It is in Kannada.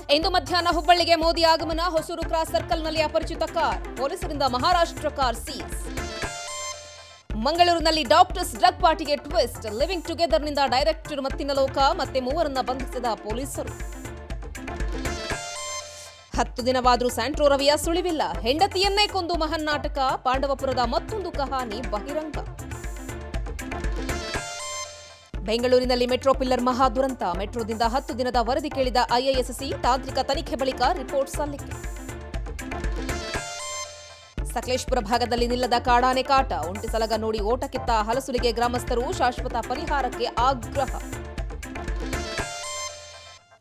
ಇಂದು ಮಧ್ಯಾಹ್ನ ಹುಬ್ಬಳ್ಳಿಗೆ ಮೋದಿ ಆಗಮನ ಹೊಸೂರು ಕ್ರಾಸ್ ಸರ್ಕಲ್ನಲ್ಲಿ ಅಪರಿಚಿತ ಕಾರ್ ಪೊಲೀಸರಿಂದ ಮಹಾರಾಷ್ಟ್ರ ಕಾರ್ ಸೀಸ್ ಮಂಗಳೂರಿನಲ್ಲಿ ಡಾಕ್ಟರ್ಸ್ ಡ್ರಗ್ ಪಾರ್ಟಿಗೆ ಟ್ವಿಸ್ಟ್ ಲಿವಿಂಗ್ ಟುಗೆದರ್ನಿಂದ ಡೈರೆಕ್ಟರ್ ಮತ್ತಿನ ಲೋಕ ಮತ್ತೆ ಮೂವರನ್ನ ಬಂಧಿಸಿದ ಪೊಲೀಸರು ಹತ್ತು ದಿನವಾದರೂ ಸ್ಯಾಂಟ್ರೋ ರವಿಯ ಸುಳಿವಿಲ್ಲ ಹೆಂಡತಿಯನ್ನೇ ಕೊಂದು ಮಹನ್ ನಾಟಕ ಪಾಂಡವಪುರದ ಮತ್ತೊಂದು ಕಹಾನಿ ಬಹಿರಂಗ ಬೆಂಗಳೂರಿನಲ್ಲಿ ಮೆಟ್ರೋ ಪಿಲ್ಲರ್ ಮಹಾ ದುರಂತ ಮೆಟ್ರೋದಿಂದ ಹತ್ತು ದಿನದ ವರದಿ ಕೇಳಿದ ಐಐಎಸ್ಸಿ ತಾಂತ್ರಿಕ ತನಿಖೆ ಬಳಿಕ ರಿಪೋರ್ಟ್ ಸಲ್ಲಿಕೆ ಸಕಲೇಶ್ಪುರ ಭಾಗದಲ್ಲಿ ನಿಲ್ಲದ ಕಾಡಾನೆ ಕಾಟ ಒಂಟಿ ಸಲಗ ನೋಡಿ ಓಟ ಕಿತ್ತ ಹಲಸುಲಿಗೆ ಗ್ರಾಮಸ್ಥರು ಶಾಶ್ವತ ಪರಿಹಾರಕ್ಕೆ ಆಗ್ರಹ